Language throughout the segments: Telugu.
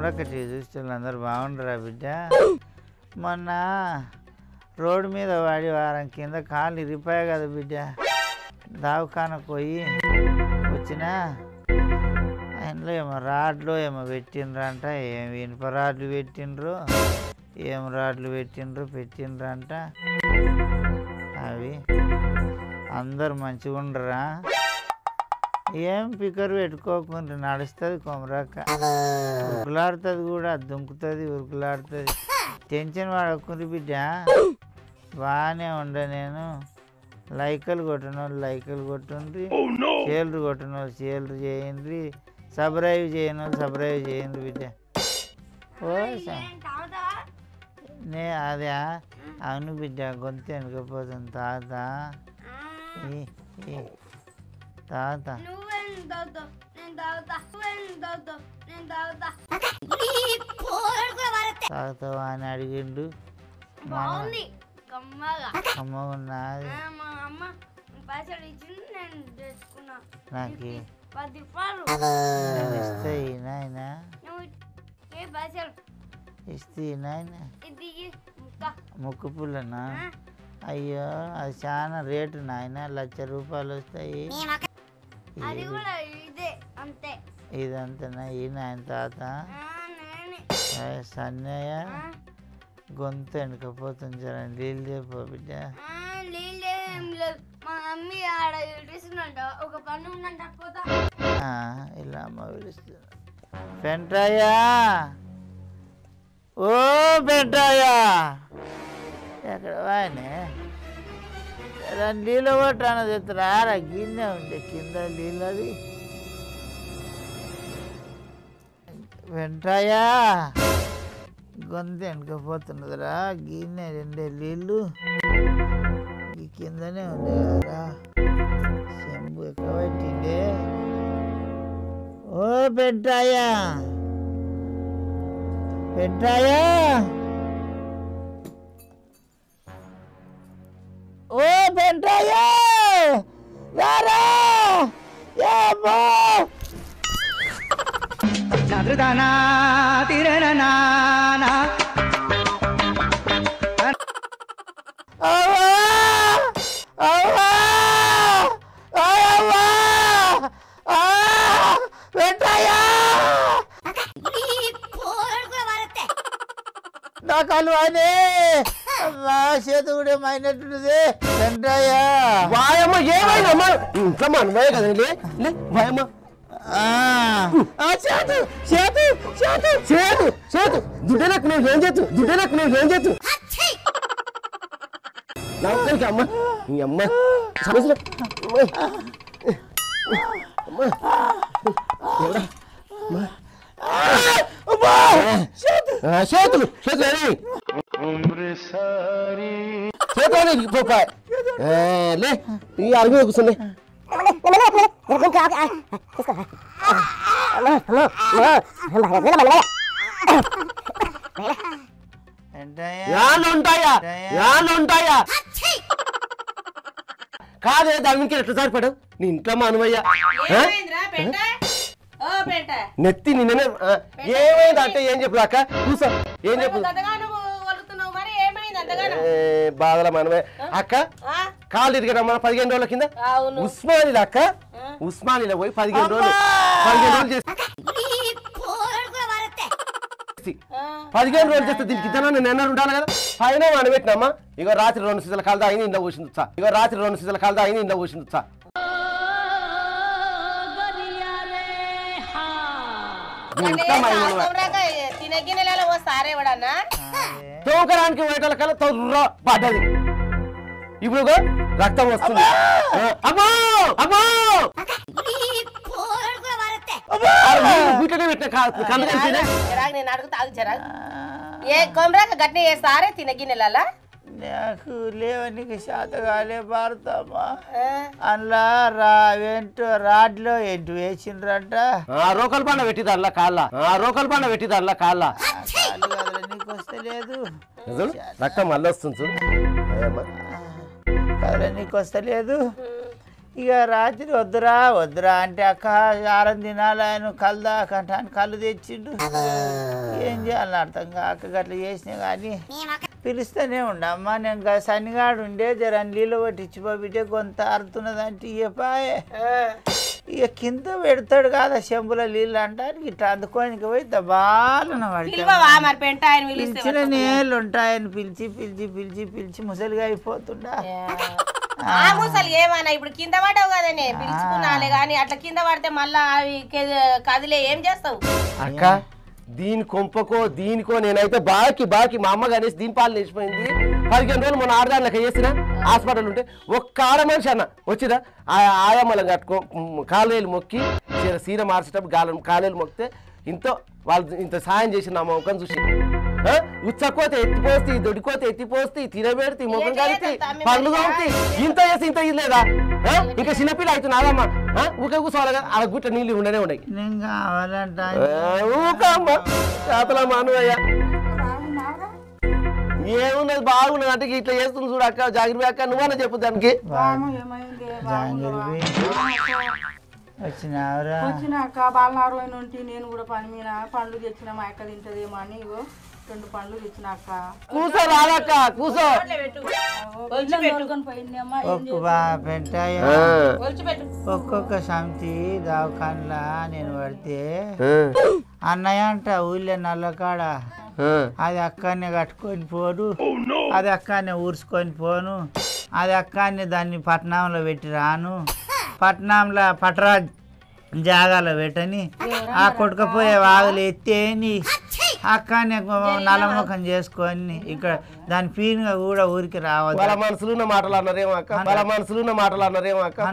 కొమరక్క టీవీ చూస్తే అందరు బాగుండరా బిడ్డ మొన్న రోడ్డు మీద వాడి వారం కింద కాళ్ళు ఇరిపోయాయి కదా బిడ్డ దావఖానకు పోయి వచ్చినా అందులో ఏమో రాడ్లు ఏమో పెట్టిండ్రంట ఏం ఇనుప రాడ్లు పెట్టిండ్రు ఏం రాడ్లు పెట్టిండ్రు పెట్టిండ్రంట అవి అందరు మంచిగా ఉండరా ఏం పికర్ పెట్టుకోకుండా నడుస్తుంది కొమరక్క ఉరుకులాడుతుంది కూడా దుంకుతుంది ఉరుకులాడుతుంది టెన్షన్ పడకుంది బిడ్డ బాగానే ఉండ నేను లైకలు కొట్టిన వాళ్ళు లైకలు కొట్టుండ్రి చీలరు కొట్టిన వాళ్ళు చీలరు చేయండి సబ్రైవ్ చేయని వాళ్ళు సబ్రైవ్ చేయండి బిడ్డ ఓ స- నే అదే అవును బిడ్డ గొంతు వెనకపోతుంది తాత ఈ, ఈ, తాత నువ్వేం తాగుతావు నేను తాగుతా నువ్వేం తాగుతావు నేను తాగుతా తాగుతావా అని అడిగిండు మా బాగుంది కమ్మగా అమ్మ ఉన్నది ఆ, మా అమ్మ పైసలు ఇచ్చింది నేను తెచ్చుకున్నా నాకు పది రూపాయలు నేను ఇస్తే నాయన నువ్వు ఏ పైసలు ఇస్తే నాయన ఇది ఇయ్యి, ముక్క ముక్కు పుల్లనా ఆ, అయ్యో అది చాలా రేటు నాయన లక్ష రూపాయలు వస్తాయి అది కూడా ఇదే అంతే ఇదంతా ఈ నాయన తాత ఆ, నేనే ఏ, సన్నయ్య ఆ, గొంతు వెనకపోతుంది జర నీళ్ళు చెప్పు బిడ్డ ఆ, నీళ్ళు ఏం లేదు మా మమ్మీ ఆడ ఇడిసినంట ఒక పని ఉందంట పోతా ఆ, ఇలా అమ్మ పిలుస్తుంది పెంటయ్యా ఓ పెంటయ్యా ఎక్కడ వాయనే రెండు నీళ్ళు కొట్టాను తెత్తరా గిన్నె ఉండే కింద నీళ్ళది వెంటయ్యా గొంతు వెనకపోతున్నదిరా గిన్నె రెండే నీళ్ళు ఈ కిందనే ఉంది కదరా చెంబు ఎక్కువ పెట్టిండే ఓ పెంటాయా పెంటాయా ఓ పెంటాయా రారా ఏమో అవ్వా అవ్వా అవ్వా ఆ వెంటయ్యా నా కళ్ళు అని అమ్మా చేతి కూడా మైనట్టున్నది వెంటయ్యా వాయమ్మ ఏమైందమ్మా ఇంట్లో మనమే కదండి లే వాయమ్మ ఆ, ఆ చేతు చేతు చేతు చేతు చేతు దుడ్డలకు నువ్వు ఏం చేతు దుడ్డలకు నువ్వు ఏం చేతు నా ఒక్కరికి అమ్మ ఈ అమ్మ సమస్యలు అమ్మ ఎవరా? అమ్మ. ఆ, చేతులు చేతులు ఏయ్. చేతులు అనేవి, పోపా. ఏ, లే ఈ అరుగు కూర్చుంది వెంటయ్యా యాళ్ళు ఉంటాయా యాళ్ళు ఉంటాయా కాదే దాని మీద ఎట్లా సరిపడవు నీ ఇంట్లో మానవయ్యా ఏమైందిరా పెంట ఓ పెంట నెత్తి నిన్ననే ఆ, ఏమైంది అంటే ఏం చెప్పు అక్క కూసో ఏం చెప్పు అంతగాను వలుగుతున్నావు మరి ఏమైంది అంతగాను ఏ, బాధల మనమే అక్క ఆ? కాళ్ళు ఇరిగడం మన పదిహేను రోజుల కింద అవును ఉస్మానిలా అక్క ఉస్మానిలా పోయి పదిహేను రోజులు పదిహేను రోజులు చేసి ఆ. పదిహేను రోజులు చేస్తే దీనికి ఇద్దరు నేను ఎన్నరు ఉండాలి కదా పైన పెట్టినమ్మా ఇగో రాత్రి రెండు సీజల కాలదా అయింది ఇంట్లో పోసింది చా ఇగో రాత్రి రెండు సీజల కాలదా అయింది ఇంట్లో పోసింది చా ఇంత మైమూన. తోమరాక తినే గిన్నెలలో ఓ సారే వాడన్నా తోకడానికి పోయేటోళ్ళ కల్లా తొర్ర పడ్డది ఇప్పుడు ఇగో రక్తం వస్తుంది ఆ, అమ్మో అమ్మో అరే, నీకు గుట్టనే పెట్టిన కా- కన్ను కనిపించలే? జరాగ్ నేను అడుగుతా ఆగు జరాగ్ ఏ కొమరాక గట్టిన ఏ సారే తినే గిన్నెలలో నాకు లేవనికి శాత కాలే భారతమ్మా ఆ. అందులో రా ఏంటో రాడ్లో ఏంటి వేసిండ్రంట ఆ రోకల్ పండ పెట్టిది అల్లా కాళ్ళ ఆ రోకల్ పండ పెట్టిది అల్లా కాళ్ళ కాలు కదలే నీకు వస్తలేదు ఇక రాత్రి వద్దురా వద్దురా అంటే అక్క ఆరం దినాలు ఆయన కళ్ళు దాకంటాను కళ్ళు తెచ్చిండు ఏం చేయాలని అర్థం కాక గట్ల చేసినా కానీ పిలుస్తూనే ఉండమ్మా నేను గా సన్నిగాడు ఉండే జర నీళ్ళు పట్టించిపో బిడ్డ కొంత అరుతున్నదంటే ఇయ్యపాయే ఇక కింద పెడతాడు కాదా చెంబుల నీళ్ళు అంటానికి ఇట్లా అందుకోనికి పోయి దబాలన పడితే పిలువవా మరి పెంట ఆయన పిలిస్తే పిలిచిన నీళ్ళు ఉంటాయని పిలిచి పిలిచి పిలిచి పిలిచి ముసలిగా అయిపోతుండా ఆ ముసలి ఏమన్నా ఇప్పుడు కింద పడ్డావు కదనే పిలుచుకున్నాలే కానీ అట్లా కింద పడితే మళ్ళా అవి కె- కదిలే ఏం చేస్తావు అక్క దీని కొంపకో దీనికో నేనైతే బాకి బాకి మా అమ్మ కనేసి దీని పాలు లేచిపోయింది పదిహేను రోజులు మన ఆడదాని లెక్క చేసిన హాస్పిటల్ ఉంటే ఒక్క ఆడ మనిషి అన్న వచ్చిరా ఆ ఆయమ్మలం కట్టుకో మ్, కాలేలు మొక్కి చీర సీర మార్చేటప్పుడు గాలం కాలేలు మొక్కితే ఇంతో వాళ్ళు ఇంత సాయం చేసిన నా ముఖం చూసి ఆ? ఉచ్చకోతే ఎత్తిపోస్తే దొడికోతే ఎత్తిపోస్తే తినబెడితే ముఖం కలిపి పండ్లు తోమితే ఇంత చేసి ఇంత ఇది లేదా ఆ? ఇంకా చిన్నపిల్ల అవుతున్నాదమ్మా ఊకే కూర్చోవాలి ఆ గుట్ట నీళ్ళు ఉండనే ఉన్నాయి నేను కావాలంట ఊకమ్మ చేతల మానవయ్య ఏమున్నది బాగున్నది అంటే ఇట్లా చేస్తుంది చూడు అక్క జాగ్రత్త అక్క నువ్వన్నా చెప్పు దానికి జాంగిరి వచ్చినావురా వచ్చినాక బాలనారు అయిన ఉంటే నేను కూడా పని మీద పండ్లు తెచ్చిన మా అక్క తింటదేమో అని ఇగో రెండు పండ్లు తెచ్చినాక కూసో రాదక్క కూసో తోలుకొని పోయిందమ్మా ఒక్క బా పెంటాయ ఒలిచిపెట్టు ఒక్కొక్క సమితి దవాఖానలా నేను పడితే అన్నయ్య అంట ఊళ్ళో నల్లకాడ అది అక్కనే కట్టుకొని పోను అది అక్కనే ఊర్చుకొని పోను అది అక్కనే దాన్ని పట్నంలో పెట్టి రాను పట్నంలో పట్రా జాగాలో పెట్టని ఆ కొట్టుకపోయే వాగులు ఎత్తేని అక్కనే నల్లముఖం చేసుకొని ఇక్కడ దాని పీనుగా కూడా ఊరికి రావద్దు వాళ్ళ మనసులో ఉన్న మాటలు అన్నారేమో అక్క వాళ్ళ మనసులో ఉన్న మాటలు అన్నారేమో అక్క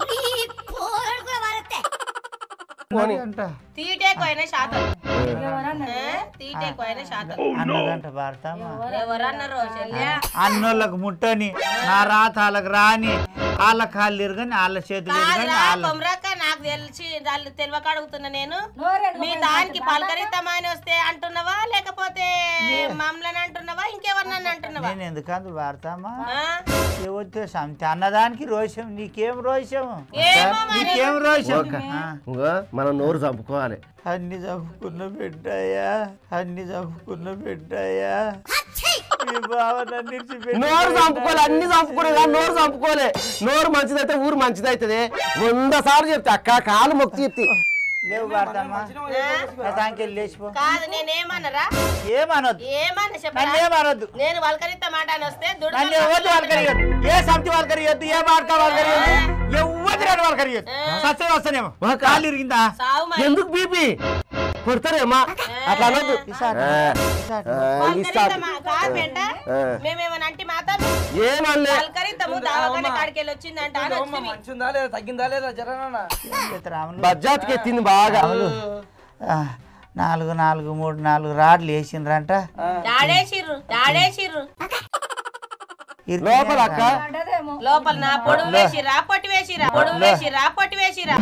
అంట తీటేకోయిన శాతం ఏ? తీటేకోయిన శాతం అన్నదంట భారతమ్మ ఎవరన్నారు చెల్లి అన్నోళ్ళకు ముట్టని నా రాత వాళ్ళకి రాని వాళ్ళ కాళ్ళు ఇరగని వాళ్ళ చేతులు ఇరగని కాదురా వాళ్ళ కొమరక్క నాకు తెలిసి వాళ్ళు తెలియక అడుగుతున్నా నేను మీ దానికి పలకరిద్దామా అని వస్తే అంటున్నావా లేకపోతే మమ్మల్ని అంటున్నావా ఇంకెవరినన్నా అంటున్నావా నేను ఎందుకందు భారతమ్మ ఆ? ఏవొచ్చే సంతి అన్నదానికి రోషం నీకేం రోషం ఏమో మరి. నీకేం రోషం ఆ, ఇంకో మనం నోరు చంపుకోవాలి అన్ని చంపుకున్న బిడ్డయ్యా అన్ని చంపుకున్న బిడ్డయ్యా మీ బావ నన్ను విడిచిపెట్టి నోరు చంపుకోలే అన్ని చంపుకోలే కానీ నోరు చంపుకోలే నోరు మంచిదైతే ఊరు మంచిదైతుంది వంద సార్లు చెప్తే అక్క కాలు మొక్కి చెప్తే లేవు భారతమ్మ నా దానికి లేచిపో కాదు నేనేమన్నారా ఏమనొద్దు ఏమన్నా నన్ను చెప్పరా ఏమనొద్దు నేను వలకరిద్దా మాట అని వస్తే దుడ్డు నన్ను ఎవరు వాళ్ళకరియొద్దు ఏ సంతి వాళ్ళకరియొద్దు ఏ మాట వాళ్ళకరియొద్దు ఎవరు రాని వాళ్ళకరియొద్దు సత్యం వస్తానేమో కాళ్ళు ఇరిగిందా సావు మరి ఎందుకు బీపీ కొడతారేమ్మా అట్లా అనొద్దు ఆ, ఆ, ఇస్తా వలకరిద్దా మా- కాదు బెంట మేమేమన్నా అంటే మాతో ఏమనలే వలకరిద్దాము దావకాన కాడికి వెళ్ళి వచ్చిందంట అని వచ్చింది మంచిగా లేదా తగ్గిందా లేదా జరనా రాములు బజ్జాత్కి ఎత్తింది బాగా ఆ, నాలుగు నాలుగు మూడు నాలుగు రాడ్లు వేసిండ్రంట డాడేసిర్రు డాడేసిర్రు లోపల అక్క లోపల నా పొడుగు వేసిరా పొట్టి వేసిరా పొడుగు వేసిరా పొట్టి వేసిరా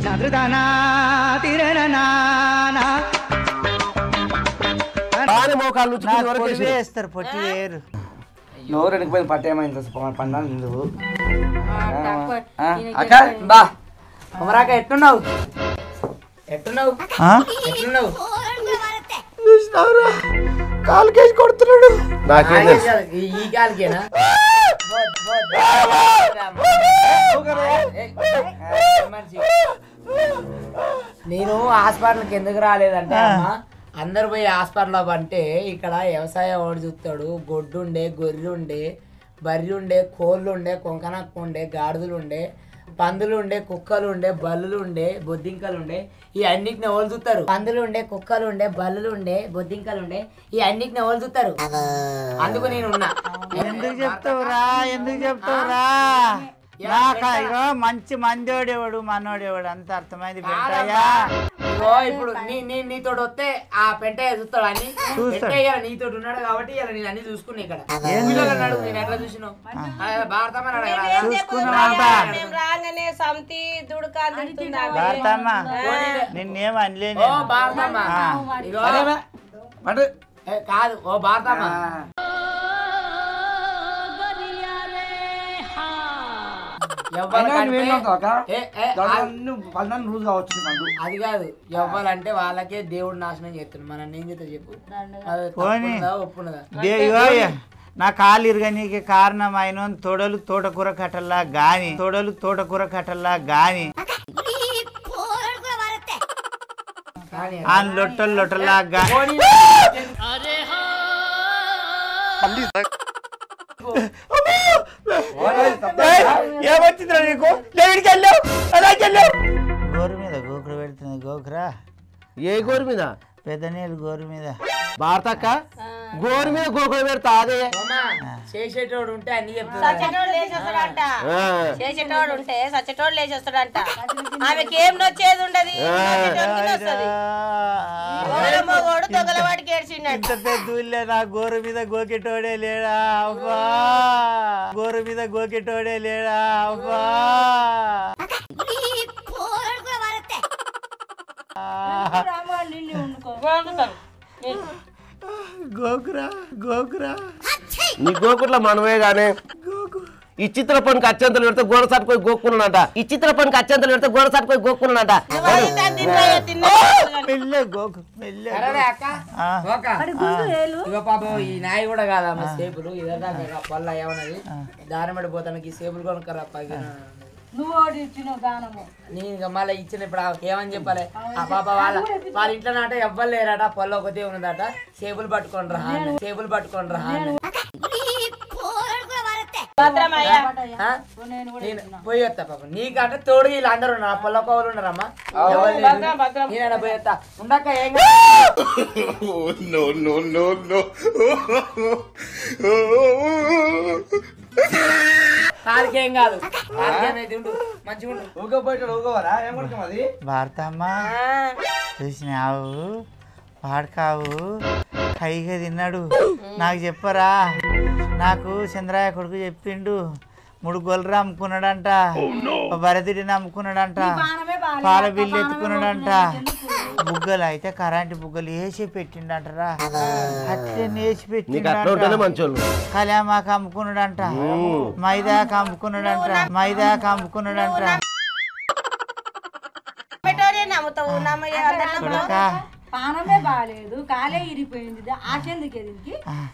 బాగానే మోకాలు నుంచి కింద వరకు పొడి వేసిర్రు. వేస్తారు పొట్టి వేరు నోరు ఎండిపోయింది పట్టేమైంది పండాలి నువ్వు తక్కువ అక్క బా కుమరాక ఎట్టున్నావు ఎట్టున్నావు ఆ? ఎట్టున్నావు చూసినావురా? కాలుకేసి కొడుతున్నాడు నాకేం తెలుసు ఈ- ఈ గాలికేనా నేను హాస్పిటల్కి ఎందుకు రాలేదంటే అమ్మ అందరు పోయి హాస్పిటల్ అంటే ఇక్కడ వ్యవసాయం వాడు చూస్తాడు గొడ్డు ఉండే గొర్రె ఉండే బర్రె ఉండే కోళ్ళు ఉండే కొంకనక్క ఉండే గాడిదలు ఉండే పందులు ఉండే కుక్కలు ఉండే బల్లులు ఉండే బొద్దింకలు ఉండే ఈ అన్నిటిని ఎవరు చూస్తారు పందులు ఉండే కుక్కలు ఉండే బల్లులు ఉండే బొద్దింకలు ఉండే ఈ అన్నిటిని ఎవరు చూస్తారు అందుకు నేను ఉన్నా ఎందుకు చెప్తావురా ఎందుకు చెప్తావురా నాకా ఇగో మంచి మందోడేవాడు మనోడేవాడు అంత అర్థమైంది పెట్టాయా ఇగో ఇప్పుడు నీ నీ నీతో వస్తే ఆ పెంటయ్య చూస్తాడు అని పెంటయ్య నీతో ఉన్నాడు కాబట్టి ఇలా నేను అన్ని చూసుకున్నా ఇక్కడ పిల్లలను అడుగు నేను ఎట్లా చూసినావు భారతమ్మ చూసుకున్నామంట మేము రాగానే సంతి దుడుకా అందుతుందా భారతమ్మ నిన్నేం అనలేను ఓ భారతమ్మ ఇగో ఏ, కాదు ఓ భారతమ్మ ఎవ్వరికంటే- ఏ, ఏ, ఆ- పన్నెండు రోజు కావచ్చు పండు అది కాదు ఎవ్వాలంటే వాళ్ళకే దేవుడు నాశనం చేస్తుంది మనం ఏం చేస్తా చెప్పు అది పోనీ. తప్పున్నదా, ఒప్పున్నదా దేవయ్య నా కాలు ఇరగనీకి కారణమైన తొడలు తోటకూర కట్టల్లా గాని తొడలు తోటకూర కట్టల్లా గాని కానీ ఆ లొట్టలు లొట్టల్లా గాని పోనీ. ఏమొచ్చిందిరా నీకు లేవిడికి వెళ్ళావు అలా వెళ్ళావు గోరు మీద గోకుర పెడుతుంది గోకురా ఏ గోరు మీద పెద్ద నీళ్ళు గోరు మీద భారతక్క గోరు మీద గోకులు పెడతా అదే అమ్మా, చేసేటోడు ఉంటే అన్ని చెప్తుంది సచ్చేటోడు లేచేస్తాడంట ఆ. చేసేటోడు ఉంటే సచ్చేటోడు లేచేస్తాడంట ఆమెకి ఏం నొచ్చేది ఉండదు నొచ్చేటోడికి నొస్తది. ఒకళ్ళ మగోడు దొంగలవాడికి ఏడ్చిండట ఇంత పెద్ద ఊళ్ళో నా గోరు మీద గోకెటోడే లేడా అవ్వా గోరు మీద గోకెటోడే లేడా అవ్వా గోకురా గోకురా నీ గోకుట్ల మనమే గానే ఈ చిత్ర పనికి అత్యంతలు పెడితే గోడ సట్టుకొని గోక్కున్నాడంట ఈ చిత్ర పనికి అత్యంతలు పెడితే గోడ సట్టుకొని గోక్కున్నాడంట మెల్లె గోకు మెల్లె సరేలే అక్క ఆ. ఓక. ఇగో పాపం ఈ నాయి కూడా కాదమ్మా సేపులు ఇదన్నా పళ్ళ ఏమన్నది దారి పడి పోతానికి ఈ సేపులు కొనుక్కరా పగిన నువ్వు ఒకటి ఇచ్చినావు దానము నేను ఇక మళ్ళీ ఇచ్చిన ఇప్పుడు ఆ- ఏమని చెప్పాలి ఆ పాప వాళ్ళ వాళ్ళ ఇంట్లో నాట ఎవ్వరు లేరట పొల్ల ఒకటే ఉన్నదట సేపులు పట్టుకొని రా అని. సేపులు పట్టుకొని రా అని. భద్రమయ్య ఆ? నేను పోయి వస్తా పాప నీకంటే తోడు వీళ్ళు అందరూ ఉన్నారు ఆ పొల్ల కోవలు ఉన్నారమ్మా ఎవరు లేరు. నేనైనా పోయి వస్తా ఉండక్క ఏం కాదు. కాలికేం కాదు కాలికేమైతే ఉండు మంచిగా ఉండు ఊగపోయాడు ఊగవరా ఏమనుకోం అది భారతమ్మ చూసినావు వాడకావు కైగా తిన్నాడు నాకు చెప్పరా నాకు చంద్రయ్య కొడుకు చెప్పిండు మూడు గొల్లరు అమ్ముకున్నాడంట ఓ భరతుడిని అమ్ముకున్నాడంట పాల బిల్లు ఎత్తుకున్నాడంట బుగ్గలు అయితే కరెంటు బుగ్గలు వేసి పెట్టిండంటరా అట్లే వేసి నీకు అట్లా ఉంటేనే పెట్టిండంట మంచోళ్ళు కళ్యామాకు అమ్ముకున్నాడంట మైదాకు అమ్ముకున్నాడంట మైదాకు అమ్ముకున్నాడంట పెట్టోరే నమ్ముతావు నమ్మ అందరిలో కొడుకా పానమే బాగాలేదు కాలే ఇరిపోయింది ఆశెందుకే దీనికి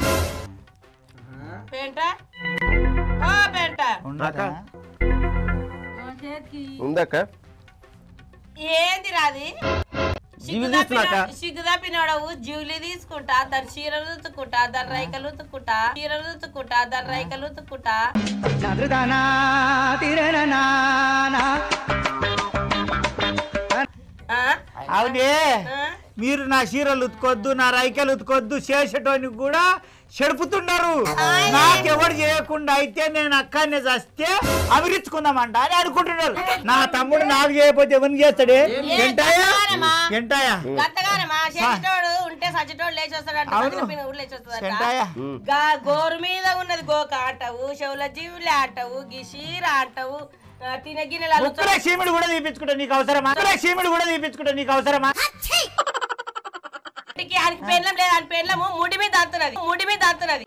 పెంట ఓ పెంట ఉండదా ఆ చేతికి ఉందక్క ఏంది రాది జీవి తీస్తున్నాక సిగ్గుదా పినోడవు జీవులు తీసుకుంటా దాని చీరలు ఉతుక్కుంటా దాని రైకలు ఉతుక్కుంటా చీరలు ఉతుక్కుంటా దాని రైకలు ఉతుక్కుంటా ఆ? అవునే ఆ? మీరు నా చీరలు ఉతుకొద్దు నా రైకలు ఉతుకొద్దు చేసేటోనికి కూడా చెడుపుతున్నారు నాకెవడు చేయకుండా అయితే నేను అక్కడనే చస్తే అవిరించుకుందామంట అని అనుకుంటున్నారు నా తమ్ముడు నాకు చేయకపోతే ఎవరిని చేస్తాడే ఎంటాయా గంతగానమా? ఎంటాయా గంతగానమా చేసేటోడు ఉంటే సచ్చేటోడు లేచొస్తాడంట అవును. సచ్చిన పిన కూడా లేచొస్తాడంట ఎంటాయా గా గోరు మీద ఉన్నది గోక అంటావు చెవుల జీవులే అంటావు గిషీర అంటావు ఆ, తినే గిన్నెలు ముక్కుల చీమిడి కూడా తీపించుకుంటా నీకు అవసరమా ముక్కుల చీమిడి కూడా తీపించుకుంటా నీకు అవసరమా అల్లుడికి ఆయనకి పెళ్ళం లేదు ఆయన పెళ్ళము ముడి మీద అంతున్నది ముడి మీద అంతున్నది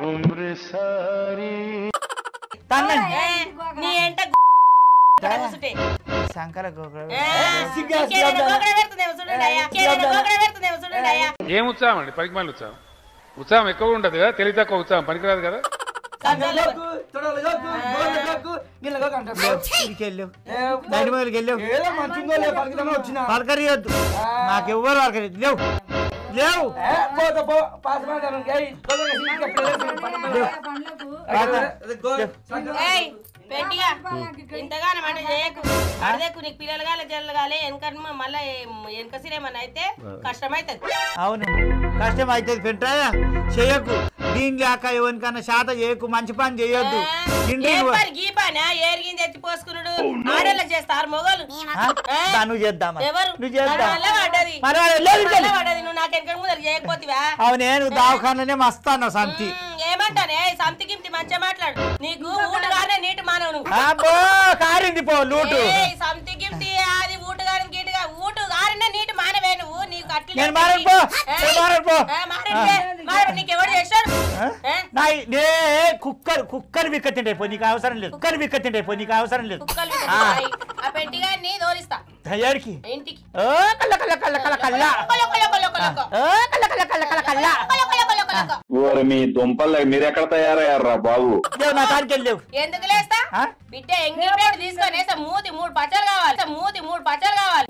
తన్నండి ఏ, నీ ఎంట కూసుంటే శంకర గోకుల ఏ, ఇంకేదైనా గోకడ పెడుతుందేమో చూడండి అయ్యా ఇంకేదైనా గోకడ పెడుతుందేమో చూడండి అయ్యా ఏం ఉత్సాహం అండి పనికి మళ్ళీ ఉత్సాహం ఉత్సాహం ఎక్కువ ఉండదు కదా తెలివి తక్కువ ఉత్సాహం పనికిరాదు కదా సంతలో తొడలు గోకు, గోళ్ళు గోకు, గిన్నె గోకు అంటారు. వెళ్ళావు బయట మొదలుకి వెళ్ళావు ఏదో మంచిగా లే పలికితేనే వచ్చిన పలకరియొద్దు నాకెవ్వరు పలకరియద్దు లేవు లేవు ఏ, పోతే పో, పాస్ మాట్లాడు. ఏయ్, గోళ్ళు వేసి ఇంకా ప్లేస్ పని పని. అది గో- ఏయ్ పెట్టిగా ఇంతగానో మాట చేయకు అడదేకు నీకు పిల్లలు కాలే జల్లలు కాలే వెనక మళ్ళీ వెనక సిరేమన్నా అయితే కష్టమైతుంది అవును కష్టం అవుతుంది పెంటాయా చేయకు దీని లేక ఎవరికన్నా శాత చేయకు మంచి పని చేయొద్దు ఇంటి ఏం పని గీ పనా ఏరిగింది ఎత్తి పోసుకున్నాడు ఆడోళ్ళ చేస్తారు మొగలు నువ్వు చేద్దామా ఎవరు నువ్వు చేద్దాం దాని వల్ల పడ్డది మరి వాడు లేదు వల్ల పడ్డది నువ్వు నాకు వెనక ముందర చేయకపోతివా అవునే నువ్వు దవాఖాననే మస్తాను సంతి ఉమ్, ఏమంటానే సంతి గిమ్తి మంచిగా మాట్లాడు నీకు ఊటగానే నీటి మానవు నువ్వు అబ్బో కారింది పో లూటు ఏయ్, సంతి గిమ్తి అది ఊటగాని గీటుగా ఊటు గారిన నీటి మానవే నువ్వు నీకు అట్లే నేను మారను పో నేను మారను పో మారంటే మరి నీకెవడు చేశాడు ఆ? ఏ? నా నే కుక్కర్ కుక్కర్ విక్క తింటే పో నీకు అవసరం లేదు కుక్కర్ విక్క తింటే పో నీకు అవసరం లేదు కుక్కలు విసురుతాయి. ఆ పెట్టిగాన్ని దోరిస్తా తయారికి ఇంటికి ఓ కల్ల కల్ల కల్ల కల్ల కల్ల కొల, కొల, కొల, కొల, కొల. ఓ కల్ల కల్ల కల్ల కల్ల కల్ల కొల, కొల, కొల, కొల, కొల. ఓరి మీ దుంపలు మీరెక్కడ తయారయ్యారా బాబు లేవు నా కాడికి వెళ్ళి లేవు ఎందుకు లేస్తా ఆ? బిడ్డ ఎంగి ప్లేట్ తీసుకొని వేస్తే మూతి మూడు పచ్చలు కావాలి మూతి మూడు పచ్చలు కావాలి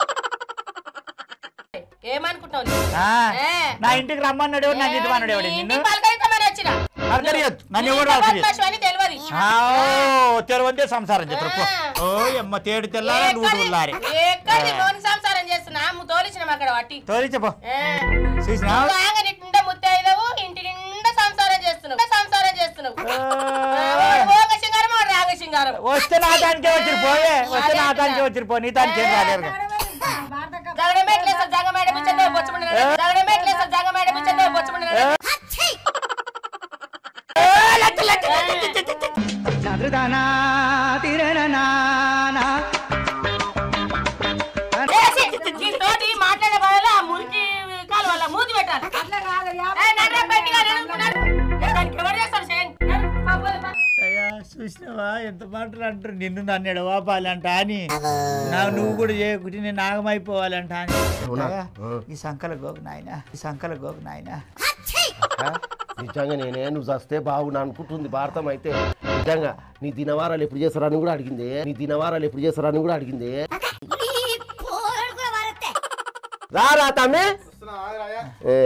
ఏమనుకుంటున్నావు నువ్వు? ఆ, ఏ. నా ఇంటికి రమ్మన్నాడు నన్ను ఇది అన్నాడు ఎవడు నీ నిన్ను ఇంటికి పలకరించమని వచ్చిన పలకరియొద్దు. నన్ను నీ ఎవడు రావట్లేదు. బద్మాషు అని తెలియదు ఆ, ఓ తెరవందే సంసారం చెప్తారు పో. ఓ ఎమ్మ తేడు తెల్లారా నూరు ఉల్లారి ఎక్కడి లోని సంసారం చేస్తున్నా అమ్ము తోలిచ్చినాం అక్కడ వాటి తోలి చెప్పు ఏ. చూసినా బాగా నిండా ముత్తైదవు ఇంటి నిండా సంసారం చేస్తున్నావు సంసారం చేస్తున్నావు ఓగ సింగారం వాడు రాగ సింగారం వస్తే నా దానికే వచ్చిరు పోయే వస్తే నా దానికే వచ్చిరు పో నీ దానికి ఏం రాలేరు జగడమేట్లేసారు జగమేడ బిచ్చందో బొచ్చుకుంటున్నాడు జగడమేట్లేసారు జగమేడ బిచ్చందో బొచ్చుకుంటున్నాడు తోటి మాట్లాడే బదులు ఆ మురికి కాలు వల్ల మూతి పెట్టాలి అట్లా కాదు ఏ, నన్ను బయటికి రాని అనుకున్నాడు. ఏ, దానికి ఎవరు చేస్తారు చేయండి అయ్యా చూసినావా ఎంత మాటలు అంటారు నిన్ను నన్ను ఎడవాపాలంట అని నా నువ్వు కూడా చేయకుంటే నేను నాగమైపోవాలంట అని అయ్యా, ఈ సంకల గోగు నాయన ఈ సంకల గోగు నాయన ఆ? నిజంగా నేనే నువ్వు చస్తే బాగున్నా అనుకుంటుంది భారతం అయితే నిజంగా నీ దినవారాలు ఎప్పుడు చేస్తారని కూడా అడిగింది నీ దినవారాలు ఎప్పుడు చేస్తారని కూడా అడిగింది రా రా తమ్మి ఏ,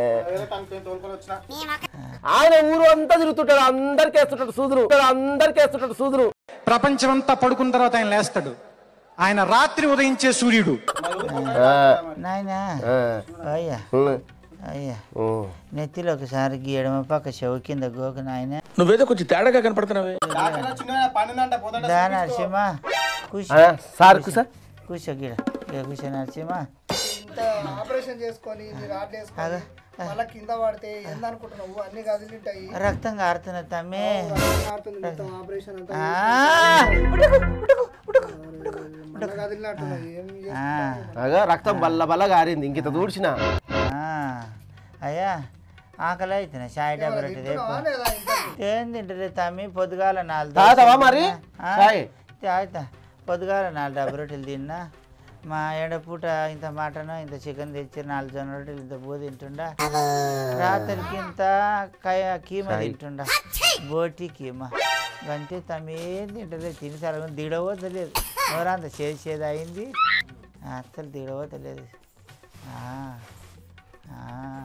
ఆయన ఊరు అంతా తిరుగుతుంటాడు అందరికి వేస్తుంటాడు సూదురు అందరికి వేస్తుంటాడు సూదురు ప్రపంచమంతా పడుకున్న తర్వాత ఆయన లేస్తాడు ఆయన రాత్రి ఉదయించే సూర్యుడు ఆ, నాయనా ఆ, అయ్యా ఉమ్, అయ్యా ఉమ్. నెత్తిలో ఒకసారి గీయడమ పక్క చెవు కింద గోగు నాయన నువ్వేదో కొంచెం తేడాగా కనపడుతున్నావే దా నరసింహ కూర్చో ఆ, సార్ కుసా కూర్చో గిడ ఇక కూర్చో నరసింహ ఆపరేషన్ చేసుకొని నీ రాడ్ వేసుకొని అగా మళ్ళా కింద పడితే ఏందనుకుంటున్నావు అన్ని కదిలింటాయి రక్తం కారుతున్న తమ్మి ఆడుతుంది మొత్తం ఆపరేషన్ అంతా ఆ, ఉడుకు, ఉడుకు, ఉడుకు. మళ్ళా కదిలినట్టున్నది ఏం ఆ, అగా రక్తం బల్ల బల్ల గారింది ఇంకిత దూడ్చిన ఆ. అయ్యా ఆకలి అవుతున్నా చాయ్ డబ్బు రొట్టె రేపు లేదా ఇంత ఏం తింటలే తమ్మి పొద్దుగాల నాలుగు తాగుతావా మరి? ఆ? చాయ్? తాగుతా పొద్దుగాల నాలుగు డబ్బు రొట్టెలు తిన్నా మా ఏడపూట ఇంత మటన్ ఇంత చికెన్ తెచ్చి నాలుగు జొన్న రొట్టెలు ఇంత బూ తింటుండా రాత్రికి ఇంత కయ కీమ తింటుండా బోటి కీమ అంతే తమ్మి ఏం తింటలేదు తిని సరగం దిగడబోతలేదు ఎవరంత చేసి చేది అయింది అస్సలు దిగడబోతలేదు ఆ, ఆ,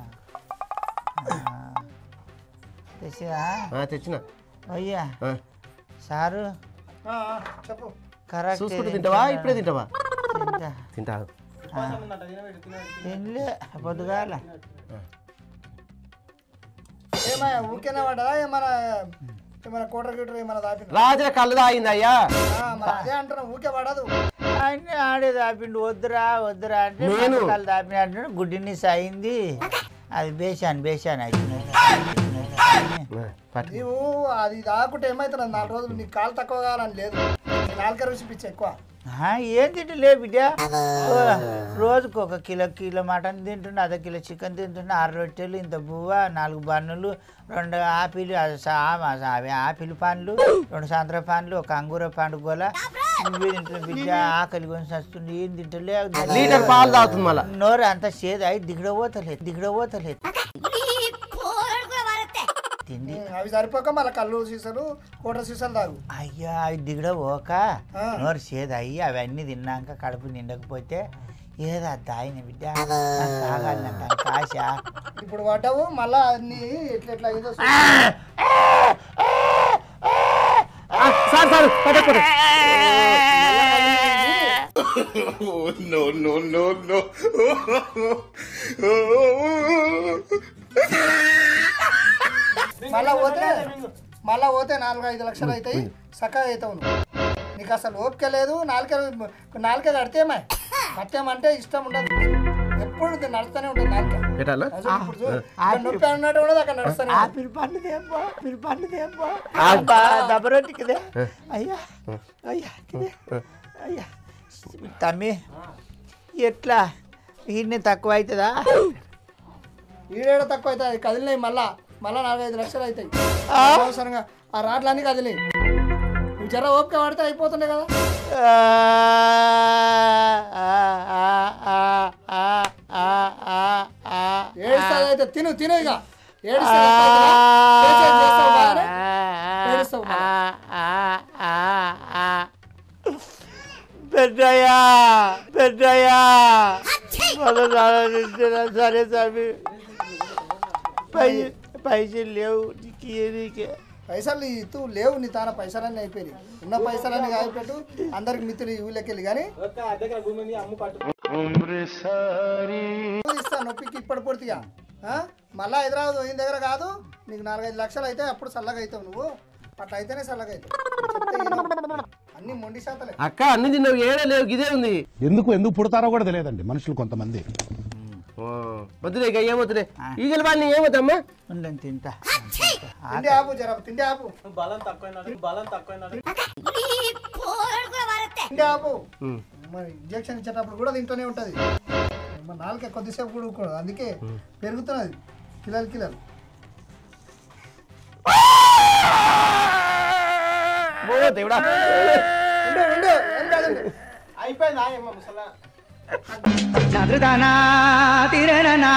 ఆ. తెచ్చినా ఆ, తెచ్చిన అయ్యా ఆ, సారు ఆ, ఆ, చెప్పు కరెక్ట్ చూసుకుంటూ తింటావా ఇప్పుడే తింటావా తింటా తింటా తినలే పొద్దుగాల ఏమయ్యా ఊరికేనే పడ్డదా ఏమన్నా ఏమన్నా కోటర్ గిటర్ ఏమన్నా దాపిన రాజుల కళ్ళు తాగింది అయ్యా మరి అదే అంటున్నా ఊరికే పడదు అన్నీ ఆడే దాపిండు వద్దురా వద్దురా అంటే నేను? మటకాలు దాపిన అంటే గుడ్డినిస్ అయింది అది బేసాను బేసాను అయిపోయింది పట్టు. నీవు అది దాకుంటే ఏమవుతున్నది నాలుగు రోజులు నీకు కాలు తక్కువ కావాలని లేదు నీ నాలుక రుచి పిచ్చి ఎక్కువ ఆ, ఏం తింటలే బిడ్డ ఓ, రోజుకు ఒక కిలో కిలో మటన్ తింటుండే అర్ధ కిలో చికెన్ తింటుండే ఆరు రొట్టెలు ఇంత బువ్వ నాలుగు బన్నులు రెండు ఆపిల్ ఆ సా- ఆ- అవి ఆపిల్ పండ్లు రెండు సంతర పండ్లు ఒక అంగూర పండు గోల ఇవి తింటున్నా బిడ్డ ఆకలి కొని వస్తుంది ఏం తింటలే లీటర్ పాలు తాగుతుంది మళ్ళా నోరు అంత చేదు అయి దిగడబోతలేదు దిగడబోతలేదు తిండి అవి సరిపోక మళ్ళీ కళ్ళు సీసాలు కోటర్ సీసాలు తాగు అయ్యా అవి దిగడబోక ఆ. నోరు చేదు అయ్యి అవన్నీ తిన్నాక కడుపు నిండకపోతే ఏదో అది తాగిన బిడ్డ నాకు తాగాలంట కాశ ఇప్పుడు పడ్డావు మళ్ళా అన్ని ఎట్లా ఎట్లా ఏదో ఆ, సార్ సార్ పట్టు, పట్టు. మళ్ళా పోతే మళ్ళా పోతే నాలుగు ఐదు లక్షలు అవుతాయి చక్కగా అవుతావు నువ్వు నీకు అసలు ఓపిక లేదు నాలుక నాలుక కడితేమా కట్టేమంటే ఇష్టం ఉండదు ఎప్పుడు ఇది నడుస్తూనే ఉంటుంది నాలుక పెట్టాలా అసలు ఇప్పుడు చూడు, ఇక్కడ నొప్పి అన్నట్టు ఉండదు అక్కడ నడుస్తూనే ఉంటుంది. ఆపిల్ పండు తేపో ఆపిల్ పండు తేపో అబ్బా దబ్బరొట్టికిదే అయ్యా అయ్యా కిదే. అయ్యా తమ్మి ఎట్లా ఇన్ని తక్కువ అవుతుందా ఈడేడ తక్కువ అవుతుంది అది కదిలినాయి మళ్ళా మళ్ళా నాలుగైదు లక్షలు అవుతాయి అవసరంగా ఆ రాడ్లన్నీ కదిలినాయి నువ్వు జర ఓపిక పడితే అయిపోతుండే కదా ఏడుస్తుంది అయితే తిను తిను ఇక ఏడుస్తుంది చేసేది చేస్తావు బాగానే? ఏడుస్తావు మళ్ళా. పెద్దయ్యా పెద్దయ్యా మొదలు ఆలోచించినా సరే స్వామి పై పైసలు లేవు నీకు ఏదికే పైసలు ఇతూ లేవు నీ తాన పైసలన్నీ అయిపోయి ఉన్న పైసలన్నీ కాయపెట్టు అందరికి మిత్రులు ఊళ్ళకెళ్ళి కానీ ఇస్తాను నొప్పికి ఇప్పటి పూర్తిగా ఆ? మళ్ళా హైదరాబాద్ పోయిన దగ్గర కాదు నీకు నాలుగైదు లక్షలు అయితే అప్పుడు చల్లగా అవుతావు నువ్వు అట్లా అయితేనే చల్లగా అవుతావు చెప్తే వినవు. అన్ని మొండి శాతలే అక్క అన్ని తిన్నావు ఏడే లేవు ఇదే ఉంది ఎందుకు ఎందుకు పుడతారో కూడా తెలియదండి మనుషులు కొంతమంది వద్దులే ఇక ఏమొద్దులే ఈగల వాళ్ళని ఏమొద్దమ్మా ఉండని తింటా తిండి ఆపు జర తిండి ఆపు బలం తక్కువ బలం తక్కువ తిండి ఆపు మరి ఇంజక్షన్ ఇచ్చేటప్పుడు కూడా తింటూనే ఉంటుంది మరి నాలుగే కొద్దిసేపు కూడా ఊరుకోదు అందుకే పెరుగుతున్నది కిలోలు కిలోలు ఓ దేవుడా ఉండు ఉండు ఏం కాదండి అయిపోయింది ఆయమ్మ ముసలా చదుదానా తిరనా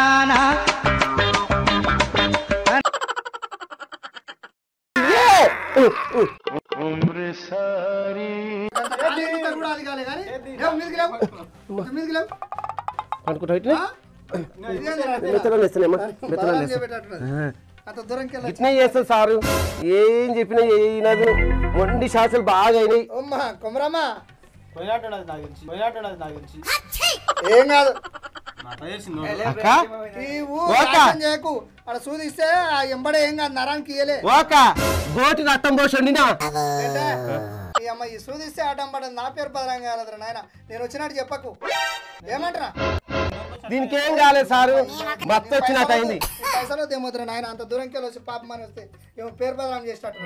ఇంత కూడా అది కాలే కానీ లేవు, మీదికి లేవు. ఇంత మీదికి లేవు. అనుకుంటా ఇట్లా ఇదేందిరా అట్లా? మెత్తనాలు వేస్తున్నాయమ్మా మెత్తనాలు బలాన్ని వేస్తా చేపెట్టేటట్టున్నది. అంత దూరంకి వెళ్ళొచ్చు. ఇట్నే చేస్తాను సారు ఏం చెప్పినా ఏనాదు మొండి శాసలు బాగా అయినాయి అమ్మా కొమరమ్మ పోయినట్టు నాకు తెలిసి పోయినట్టు నాకు తెలిసి ఏం కాదు నాకు తెలిసింది అక్క ఈ ఊ ఓక. నాశనం చేయకు అక్కడ సూదిస్తే ఆ ఎంబడే ఏం కాదు నరానికి ఇయ్యలే ఓక గోటి రక్తం పోసండినా ఏంటే? ఈ అమ్మ ఈ సూదిస్తే ఆటం పడదు నా పేరు పదరం కాలేదురా నాయన నేను వచ్చినట్టు చెప్పకు ఏమంటారా దీనికి ఏం కాలేదు సారు మత్తు వచ్చినట్టు అయింది ఈ పైసలు దేమోతురా నాయన అంత దూరంకి వెళ్ళి వచ్చి పాపం అని వస్తే ఏమో పేరు బదనాం చేసేటట్టు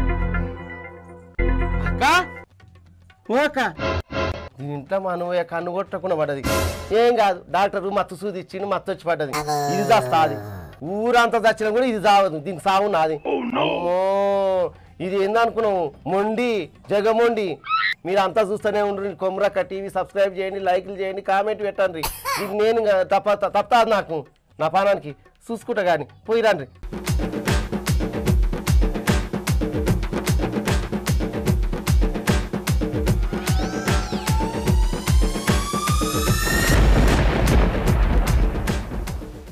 అక్క ఓక దీని ఇంట్లో మా నువ్వు కన్ను కొట్టకుండా పడ్డది ఏం కాదు డాక్టర్ మత్తు సూది ఇచ్చిండు మత్తు వచ్చి పడ్డది ఇది చస్తాది ఊరంతా చచ్చినా కూడా ఇది చావదు దీనికి సావు నాది అమ్మో ఇది ఏందనుకున్నావు మొండి జగమొండి మీరు అంతా చూస్తూనే ఉండరు కొమరక్క టీవీ సబ్స్క్రైబ్ చేయండి లైక్లు చేయండి కామెంట్ పెట్టండి ఇది నేను ఇంకా తప్ప తప్ప నాకు నా పానానికి చూసుకుంటా కానీ పోయి రండి